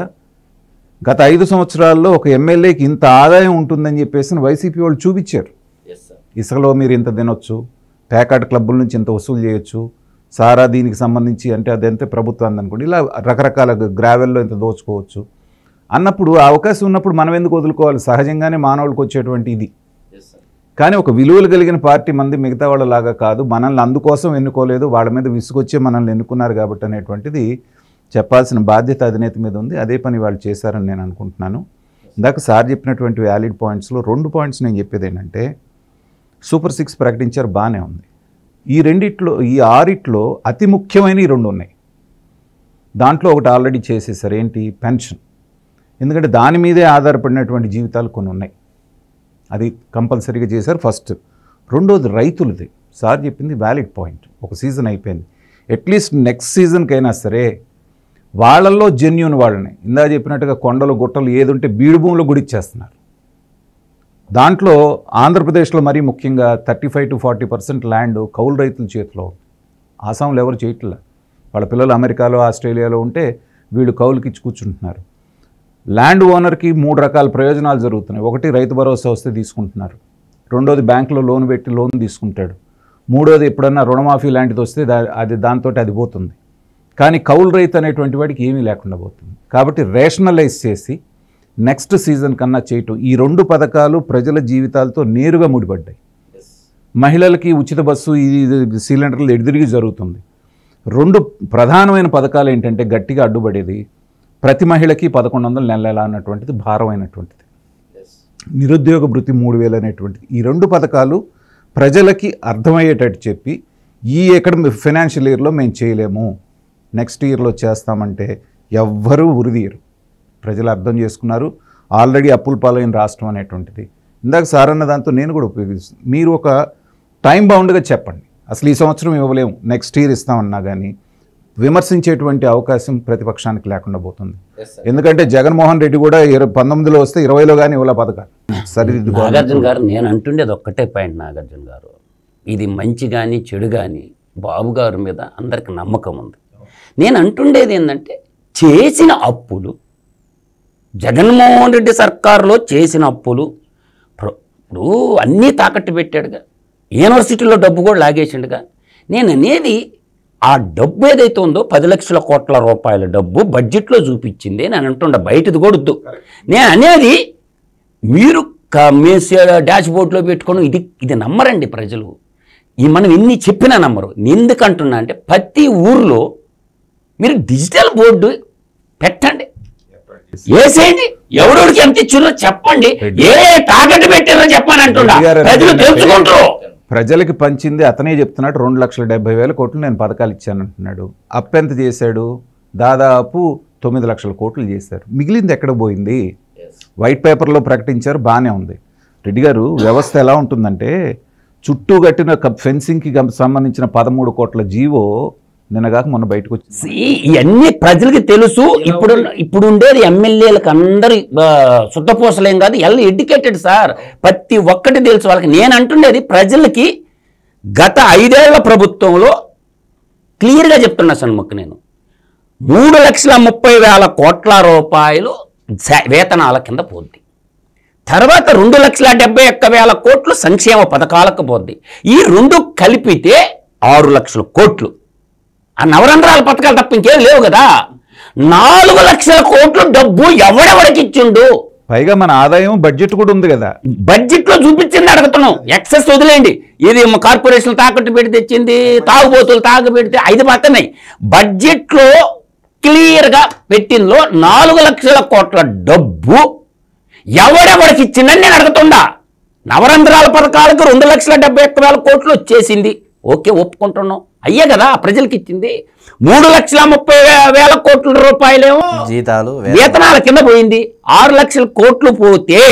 గత ఐదు సంవత్సరాల్లో ఒక ఎమ్మెల్యేకి ఇంత ఆదాయం ఉంటుందని చెప్పేసి వైసీపీ వాళ్ళు చూపించారు ఇసుకలో మీరు ఇంత తినొచ్చు ప్యాకాట్ క్లబ్బుల నుంచి ఇంత వసూలు చేయొచ్చు సారా దీనికి సంబంధించి అంటే అదంతే ప్రభుత్వం అనుకోండి ఇలా రకరకాల గ్రావెల్లో ఇంత దోచుకోవచ్చు అన్నప్పుడు ఆ అవకాశం ఉన్నప్పుడు మనం ఎందుకు వదులుకోవాలి సహజంగానే మానవులకు వచ్చేటువంటి ఇది కానీ ఒక విలువలు కలిగిన పార్టీ మంది మిగతా వాళ్ళలాగా కాదు మనల్ని అందుకోసం ఎన్నుకోలేదు వాళ్ళ మీద విసుగొచ్చే మనల్ని ఎన్నుకున్నారు కాబట్టి అనేటువంటిది చెప్పాల్సిన బాధ్యత అధినేత మీద ఉంది అదే పని వాళ్ళు చేశారని నేను అనుకుంటున్నాను ఇందాక సార్ చెప్పినటువంటి వ్యాలిడ్ పాయింట్స్లో రెండు పాయింట్స్ నేను చెప్పేది ఏంటంటే సూపర్ సిక్స్ ప్రకటించారు బాగానే ఉంది ఈ రెండిట్లో ఈ ఆరిట్లో అతి ముఖ్యమైన ఈ రెండు ఉన్నాయి దాంట్లో ఒకటి ఆల్రెడీ చేసేసారు ఏంటి పెన్షన్ ఎందుకంటే దాని మీదే ఆధారపడినటువంటి జీవితాలు కొన్ని ఉన్నాయి అది కంపల్సరీగా చేశారు ఫస్ట్ రెండోది రైతులది సార్ చెప్పింది వ్యాలిడ్ పాయింట్ ఒక సీజన్ అయిపోయింది అట్లీస్ట్ నెక్స్ట్ సీజన్కైనా సరే వాళ్ళల్లో జెన్యున్ వాళ్ళని ఇందా చెప్పినట్టుగా కొండలు గుట్టలు ఏదుంటే బీడు భూములు గుడిచ్చేస్తున్నారు దాంట్లో ఆంధ్రప్రదేశ్లో మరీ ముఖ్యంగా thirty five to forty percent land కౌలు రైతుల చేతిలో ఉంది. ఆసాంలో ఎవరు చేయట్లే వాళ్ళ పిల్లలు అమెరికాలో ఆస్ట్రేలియాలో ఉంటే వీళ్ళు కౌలుకి ఇచ్చి కూర్చుంటున్నారు ల్యాండ్ ఓనర్కి మూడు రకాల ప్రయోజనాలు జరుగుతున్నాయి ఒకటి రైతు భరోసా వస్తే తీసుకుంటున్నారు రెండోది బ్యాంకులో లోన్ పెట్టి లోన్ తీసుకుంటాడు మూడోది ఎప్పుడన్నా రుణమాఫీ లాంటిది వస్తే దా అది దాంతో అది పోతుంది కానీ కౌలు రైతు అనేటువంటి వాడికి ఏమీ లేకుండా పోతుంది కాబట్టి రేషనలైజ్ చేసి నెక్స్ట్ సీజన్ కన్నా చేయటం ఈ రెండు పథకాలు ప్రజల జీవితాలతో నేరుగా ముడిపడ్డాయి మహిళలకి ఉచిత బస్సు ఇది ఇది సిలిండర్లు ఎదురుగి జరుగుతుంది రెండు ప్రధానమైన పథకాలు ఏంటంటే గట్టిగా అడ్డుపడేది ప్రతి మహిళకి పదకొండు వందలు నెల నెల అన్నటువంటిది భారమైనటువంటిది నిరుద్యోగ భృతి మూడు వేలు అనేటువంటిది ఈ రెండు పథకాలు ప్రజలకి అర్థమయ్యేటట్టు చెప్పి ఈ ఎకడమిక్ ఫైనాన్షియల్ ఇయర్లో మేము చేయలేము నెక్స్ట్ ఇయర్లో చేస్తామంటే ఎవ్వరూ ఉరిదీయరు ప్రజలు అర్థం చేసుకున్నారు ఆల్రెడీ అప్పుల పాలైన రాష్ట్రం అనేటువంటిది ఇందాక సార్ అన్న దాంతో నేను కూడా ఉపయోగిస్తాను మీరు ఒక టైం బౌండ్గా చెప్పండి అసలు ఈ సంవత్సరం ఇవ్వలేము నెక్స్ట్ ఇయర్ ఇస్తామన్నా కానీ విమర్శించేటువంటి అవకాశం ప్రతిపక్షానికి లేకుండా పోతుంది ఎందుకంటే జగన్మోహన్ రెడ్డి కూడా ఇరవై పంతొమ్మిదిలో వస్తే ఇరవైలో కానీ ఇవ్వలే పథకాలు సరిదిద్దుకోవాలి నాగార్జున గారు నేను అంటుండేది ఒక్కటే పాయింట్ నాగార్జున గారు ఇది మంచి కానీ చెడు కానీ బాబు గారి మీద అందరికి నమ్మకం ఉంది నేను అంటుండేది ఏంటంటే చేసిన అప్పులు జగన్మోహన్ రెడ్డి సర్కారులో చేసిన అప్పులు ప్ర- ఇప్పుడు అన్నీ తాకట్టు పెట్టాడుగా యూనివర్సిటీలో డబ్బు కూడా లాగేసిండుగా నేను అనేది ఆ డబ్బు ఏదైతే ఉందో పది లక్షల కోట్ల రూపాయల డబ్బు బడ్జెట్లో చూపించింది నేను అంటుండ బయటది కూడా వద్దు నేను అనేది మీరు డాష్ బోర్డ్లో పెట్టుకొని ఇది ఇది నమ్మరండి ప్రజలు ఈ మనం ఎన్ని చెప్పినా నమ్మరు ఎందుకంటున్నా అంటే ప్రతి ఊర్లో మీరు డిజిటల్ బోర్డు పెట్టండి వేసేయండి ఎవడోడికి ఎంత ఇచ్చిందో చెప్పండి ఏ తాకట్టు పెట్టారో చెప్పని అంటున్నా రెడ్డి గారు ప్రజలు అంటే- తెలుసుకుంటారు ప్రజలకి పంచింది అతనే చెప్తున్నాడు రెండు లక్షల డెబ్బై వేల కోట్లు నేను పథకాలు ఇచ్చానంటున్నాడు అప్పు ఎంత చేశాడు దాదాపు తొమ్మిది లక్షల కోట్లు చేశారు మిగిలింది ఎక్కడ పోయింది వైట్ పేపర్లో ప్రకటించారు బాగానే ఉంది రెడ్డి గారు వ్యవస్థ ఎలా ఉంటుందంటే చుట్టూ కట్టిన క- ఫెన్సింగ్కి గం- సంబంధించిన పదమూడు కోట్ల జీవో నిన్నగాక మొన్న బయటకు వచ్చింది ఈ- ఇవన్నీ ప్రజలకి తెలుసు ఇప్పుడు ఇప్పుడు ఉండేది ఎమ్మెల్యేలకు అందరి శుద్ధపూసలేం కాదు ఎల్ ఎడ్యుకేటెడ్ సార్ ప్రతి ఒక్కటి తెలుసు వాళ్ళకి నేను అంటుండేది ప్రజలకి గత ఐదేళ్ల ప్రభుత్వంలో క్లియర్గా చెప్తున్నా సన్ముఖ్ నేను మూడు లక్షల ముప్పై వేల కోట్ల రూపాయలు శా- వేతనాల కింద పోద్ది తర్వాత రెండు లక్షల డెబ్బై ఒక్క వేల కోట్లు సంక్షేమ పథకాలకు పోద్ది ఈ రెండు కలిపితే ఆరు లక్షల కోట్లు ఆ నవరంధ్రాల పథకాలు తప్ప ఇంకేం లేవు కదా నాలుగు లక్షల కోట్లు డబ్బు ఎవడెవడికి ఇచ్చిండు పైగా మన ఆదాయం బడ్జెట్ కూడా ఉంది కదా బడ్జెట్ లో చూపించింది అడుగుతున్నాం ఎక్సెస్ వదిలేయండి ఇది మా కార్పొరేషన్ తాకట్టు పెట్టి తెచ్చింది తాగుబోతులు తాగు పెడితే ఐదు పక్కనాయి బడ్జెట్ లో క్లియర్ గా పెట్టిందో నాలుగు లక్షల కోట్ల డబ్బు ఎవడెవడికి ఇచ్చిందని నేను అడుగుతుండా నవరంధ్రాల పథకాలకు రెండు లక్షల డెబ్బై ఒక్క వేల కోట్లు వచ్చేసింది ఓకే ఒప్పుకుంటున్నాం అయ్యే కదా ప్రజలకి ఇచ్చింది మూడు లక్షల ముప్పై వే- వేల కోట్ల రూపాయలేమో జీతాలు వే- వేతనాల కింద పోయింది ఆరు లక్షల కోట్లు పోతే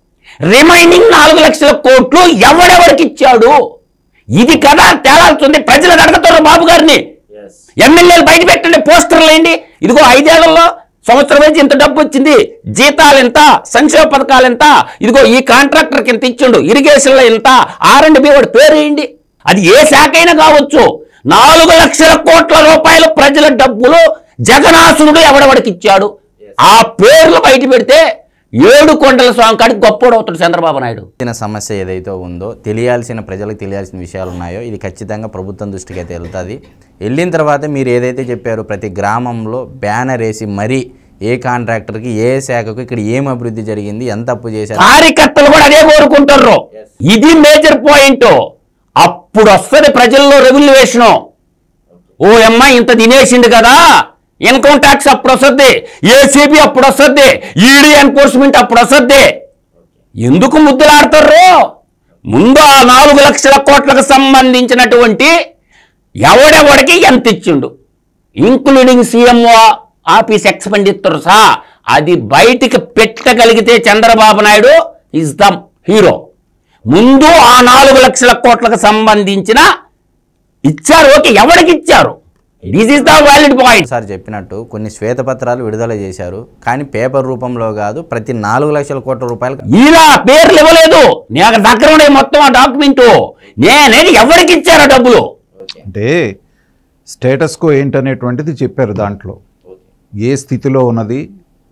రిమైనింగ్ నాలుగు లక్షల కోట్లు ఎవడెవరికి ఇచ్చాడు ఇది కదా తేలాల్సింది ప్రజలు అడుగుతారు బాబు గారిని ఎమ్మెల్యేలు బయట పెట్టండి పోస్టర్లు వేయండి ఇదిగో ఐదేళ్లలో సంవత్సరం నుంచి ఇంత డబ్బు వచ్చింది జీతాలు ఎంత సంక్షేమ పథకాలు ఎంత ఇదిగో ఈ కాంట్రాక్టర్కి ఇంత ఇచ్చిండు ఇరిగేషన్లో ఎంత ఆర్ అండ్ బి వాడి పేరు వేయండి అది ఏ శాఖ అయినా కావచ్చు నాలుగు లక్షల కోట్ల రూపాయలు ప్రజల డబ్బులు జగనాసురుడు ఎవడెవడికి ఇచ్చాడు ఆ పేర్లు బయట పెడితే ఏడు కొండల స్వామి కాడికి గొప్పోడు అవుతాడు చంద్రబాబు నాయుడు వచ్చిన సమస్య ఏదైతే ఉందో తెలియాల్సిన ప్రజలకు తెలియాల్సిన విషయాలు ఉన్నాయో ఇది ఖచ్చితంగా ప్రభుత్వం దృష్టికి అయితే వెళ్తుంది వెళ్ళిన తర్వాత మీరు ఏదైతే చెప్పారో ప్రతి గ్రామంలో బ్యానర్ వేసి మరీ ఏ కాంట్రాక్టర్కి ఏ శాఖకు ఇక్కడ ఏం అభివృద్ధి జరిగింది ఎంత అప్పు చేశారు కార్యకర్తలు కూడా అదే కోరుకుంటారు ఇది మేజర్ పాయింట్ అప్పుడు వస్తుంది ప్రజల్లో రెవల్యూషన్ ఓ అమ్మాయి ఇంత తినేసిండు కదా ఇన్కమ్ ట్యాక్స్ అప్పుడు వస్తుంది ఏసీబీ అప్పుడు వస్తుంది ఈడీ ఎన్ఫోర్స్మెంట్ అప్పుడు వస్తుంది ఎందుకు ముద్దులాడతారు ముందు ఆ నాలుగు లక్షల కోట్లకు సంబంధించినటువంటి ఎవడెవడికి ఎంత ఇచ్చిండు ఇంక్లూడింగ్ సీఎంఓ ఆఫీస్ ఎక్స్పెండిచర్ సహా అది బయటికి పెట్టగలిగితే Chandrababu Naidu is the hero ముందు ఆ నాలుగు లక్షల కోట్లకు సంబంధించిన ఇచ్చారు ఓకే ఎవరికి ఇచ్చారు this is the valid point sir చెప్పినట్టు కొన్ని శ్వేతపత్రాలు విడుదల చేశారు కానీ పేపర్ రూపంలో కాదు ప్రతి నాలుగు లక్షల కోట్ల రూపాయలు ఇలా పేర్లు ఇవ్వలేదు నాకు దగ్గర ఉండే మొత్తం ఆ డాక్యుమెంట్ నేనేది ఎవరికి ఇచ్చారో డబ్బులు అంటే స్టేటస్కో ఏంటనేటువంటిది చెప్పారు దాంట్లో ఏ స్థితిలో ఉన్నది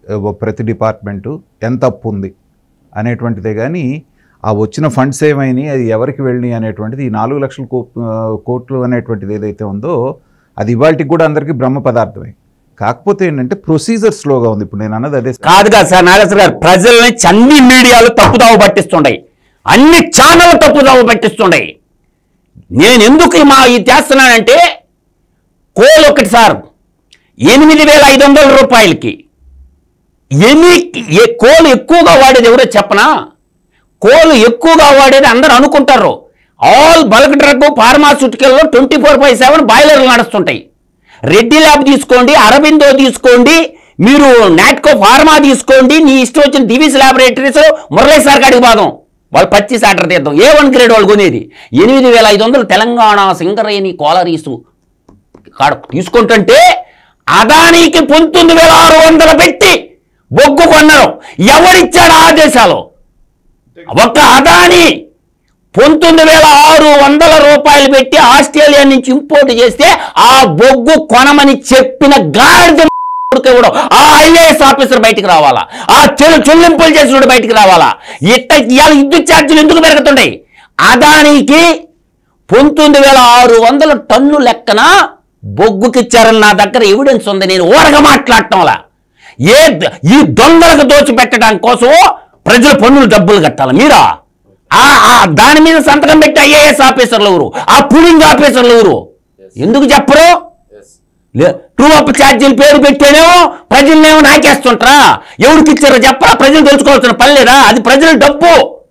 ఆ, ప్రతి డిపార్ట్మెంటు ఎంత అప్పు ఉంది అనేటువంటిదే కానీ ఆ వచ్చిన ఫండ్స్ ఏమైనాయి అది ఎవరికి వెళ్ళినాయి అనేటువంటిది ఈ నాలుగు లక్షల కో ఆ, కోట్లు అనేటువంటిది ఏదైతే ఉందో అది ఇవాళకి కూడా అందరికీ బ్రహ్మ పదార్థమే కాకపోతే ఏంటంటే ప్రొసీజర్ స్లోగా ఉంది ఇప్పుడు నేను అన్నది అదే కాదు కాదు సార్ నాగేశ్వర గారు ప్రజల్ని అన్ని మీడియాలు తప్పుదావ పట్టిస్తుండయి అన్ని ఛానల్ తప్పుదావ పట్టిస్తుండయి నేను ఎందుకు మా ఇది చేస్తున్నానంటే కోల్ ఒకటి సార్ ఎనిమిది వేల ఐదు వందల రూపాయలకి ఎన్ని ఏ- కోలు ఎక్కువగా వాడేది ఎవరో చెప్పనా కోలు ఎక్కువగా వాడేది అందరూ అనుకుంటారు ఆల్ బల్క్ డ్రగ్ ఫార్మాస్యూటికల్లో ట్వంటీ ఫోర్ బై సెవెన్ బాయిలర్లు నడుస్తుంటాయి రెడ్డి ల్యాబ్ తీసుకోండి అరబిందో తీసుకోండి మీరు నాట్కో ఫార్మా తీసుకోండి నీ ఇష్టం వచ్చిన దివిస్ ల్యాబొరేటరీస్ మురళీ సార్ కాడికి బాదం వాళ్ళు పచ్చి సాటర్ తీద్దాం ఏ వన్ గ్రేడ్ వాళ్ళు కొనేది ఎనిమిది వేల ఐదు వందలు తెలంగాణ సింగరేణి కోలరీసు కాడ తీసుకుంటుంటే అదానికి పంతొమ్మిది వేల ఆరు వందలు పెట్టి బొగ్గు కొన్నారు ఎవరిచ్చాడు ఆదేశాలు ఒక్క అదాని పంతొమ్మిది వేల ఆరు వందల రూపాయలు పెట్టి ఆస్ట్రేలియా నుంచి ఇంపోర్ట్ చేస్తే ఆ బొగ్గు కొనమని చెప్పిన గాడిద కొడుకు ఎవడో ఆ ఐఏఎస్ ఆఫీసర్ బయటికి రావాలా ఆ చెల్లు చెల్లింపులు చేసినోడు బయటికి రావాలా ఇట్ట ఇవాళ విద్యుత్ ఛార్జీలు ఎందుకు పెరుగుతున్నాయి అదానికి పంతొమ్మిది వేల ఆరు వందల టన్ను లెక్కన బొగ్గుకిచ్చారని నా దగ్గర ఎవిడెన్స్ ఉంది నేను ఊరగా మాట్లాడటం వల్ల ఏ ద- ఈ దొంగలకు దోచిపెట్టడం కోసం ప్రజల పన్నులు డబ్బులు కట్టాలి మీరా ఆ ఆ దాని మీద సంతకం పెట్టి ఐఏఎస్ ఆఫీసర్లు ఎవరు ఆ పులింగ్ ఆఫీసర్లు ఎవరు ఎందుకు చెప్పరు ట్రూ అప్ ఛార్జీలు పేరు పెట్టేనేమో ప్రజలనేమో నాకేస్తుంటారా ఎవరికి ఇచ్చారో చెప్పరా ప్రజలు తెలుసుకోవాల్సిన పని లేదా అది ప్రజల డబ్బు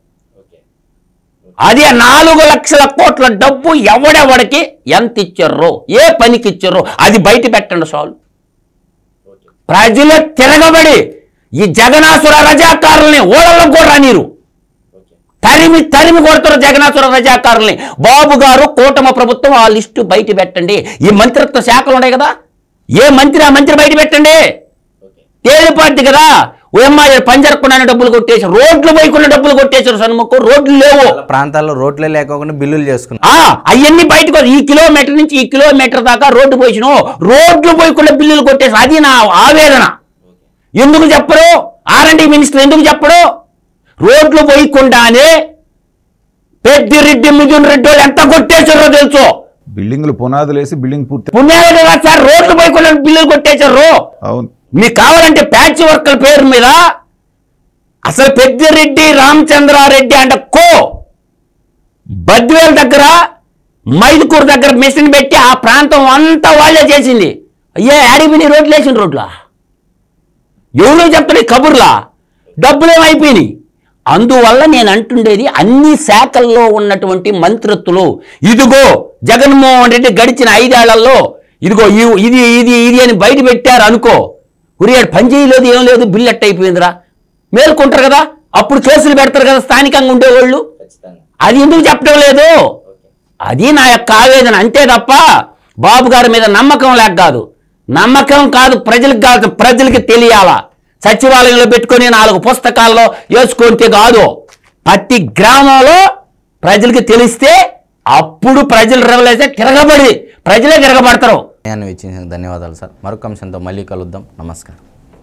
అది ఆ నాలుగు లక్షల కోట్ల డబ్బు ఎవడెవడికి ఎంత ఇచ్చారో ఏ పనికి ఇచ్చారో అది బయట పెట్టండి సాల్వ్ ప్రజలు తిరగబడి ఈ జగనాసుర రజాకారుల్ని ఓడల్లో కూడా నీరు తరిమి తరిమి కొడతారు జగన్నాథుర రజాకారుల్ని బాబు గారు కూటమి ప్రభుత్వం ఆ లిస్టు బయట పెట్టండి ఈ మంత్రిత్వ శాఖలు ఉన్నాయి కదా ఏ మంత్రి ఆ మంత్రి బయట పెట్టండి తేలిపాటి కదా ఓఎమ్మాయి పంజరకుండా డబ్బులు కొట్టేశారు రోడ్లు పోయకుండా డబ్బులు కొట్టేశారు సన్ముఖం రోడ్లు లేవు చాలా ప్రాంతాల్లో రోడ్లే లేకోకుండా బిల్లులు చేసుకున్నారు ఆ అవన్నీ బయటకు ఈ కిలోమీటర్ నుంచి ఈ కిలోమీటర్ దాకా రోడ్డు పోసిన రోడ్లు పోయకుండా బిల్లులు కొట్టేసి అది నా ఆవేదన ఎందుకు చెప్పరు ఆర్ఎండి మినిస్టర్ ఎందుకు చెప్పడు రోడ్లు పోయకుండానే పెద్దిరెడ్డి మిథున్ రెడ్డి వాళ్ళు ఎంత కొట్టేశారో తెలుసు బిల్డింగ్లు పునాదులు వేసి బిల్డింగ్ పూర్తి పుణ్యాలు కదా సార్ రోడ్లు పోయకుండా బిల్లులు కొట్టేశారు అవును మీకు కావాలంటే ప్యాచ్ వర్కర్ల పేరు మీద అసలు పెద్దిరెడ్డి రామచంద్రారెడ్డి అంటే కో బద్వేల్ దగ్గర మైదుకూరు దగ్గర మిషన్ పెట్టి ఆ ప్రాంతం అంతా వాళ్ళే చేసింది అయ్యే యాడిపోయినాయి రోడ్లు వేసిన రోడ్లా ఎవరో చెప్తాడు ఈ కబుర్లా డబ్బులేమైపోయినాయి అందువల్ల నేను అంటుండేది అన్ని శాఖల్లో ఉన్నటువంటి మంత్రిత్తులు ఇదిగో జగన్మోహన్ రెడ్డి గడిచిన ఐదేళ్లలో ఇదిగో ఈ- ఇది ఇది ఇది అని బయట పెట్టారు అనుకో ఉరియాడు పని చేయలేదు ఏం లేదు బిల్ ఎట్ అయిపోయిందిరా మేల్కొంటారు కదా అప్పుడు కేసులు పెడతారు కదా స్థానికంగా ఉండేవాళ్ళు అది ఎందుకు చెప్పడం లేదు అది నా యొక్క ఆవేదన అంతే తప్ప బాబు గారి మీద నమ్మకం లేక కాదు నమ్మకం కాదు ప్రజలకు కాదు ప్రజలకి తెలియాలా సచివాలయంలో పెట్టుకొని నాలుగు పుస్తకాల్లో వేసుకుంటే కాదు ప్రతి గ్రామంలో ప్రజలకి తెలిస్తే అప్పుడు ప్రజలు రెవలేస్తే తిరగబడి ప్రజలే తిరగబడతారు సమయాన్ని ఇచ్చిన ధన్యవాదాలు సార్ మరొక అంశంతో మళ్ళీ కలుద్దాం నమస్కారం